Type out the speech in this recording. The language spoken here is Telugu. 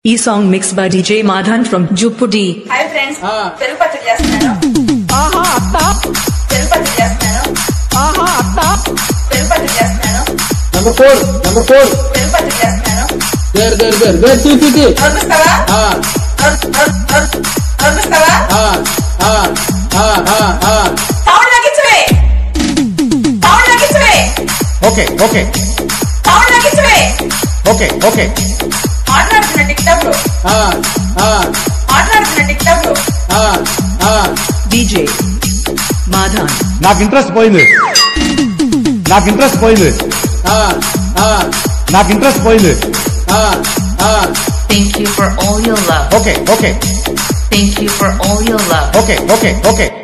ఈ song mix by DJ Madhan from Juppudi hi friends ఆ. పెరుగు పచ్చడి చేస్తున్నాను ఆహా అత్త పెరుగు పచ్చడి చేస్తున్నాను ఆహా అత్త పెరుగు పచ్చడి చేస్తున్నాను నంబర్ ఫోర్ నంబర్ ఫోర్ పెరుగు పచ్చడి చేస్తున్నాను దేర్ దేర్ దేర్ దేర్ తీ తీ తీ నొరిపిస్తావా ఆ నొర్- నొర్- నొర్- నొరిపిస్తావా ఆ ఆ ఆ ఆ ఆ సౌండ్ తగ్గించవే సౌండ్ తగ్గించవే ఓకే ఓకే సౌండ్ తగ్గించవే ఓకే ఓకే మాట్లాడుతున్న టిక్ టాక్ లో ఆ ఆ మాట్లాడుతున్న టిక్ టాక్ లో ఆ ఆ డీజే మాధన్ నాకు ఇంట్రెస్ట్ పోయింది నాకు ఇంట్రెస్ట్ పోయింది ఆ ఆ నాకు ఇంట్రెస్ట్ పోయింది ఆ ఆ Thank you for all your love. Okay okay Thank you for all your love. Okay okay okay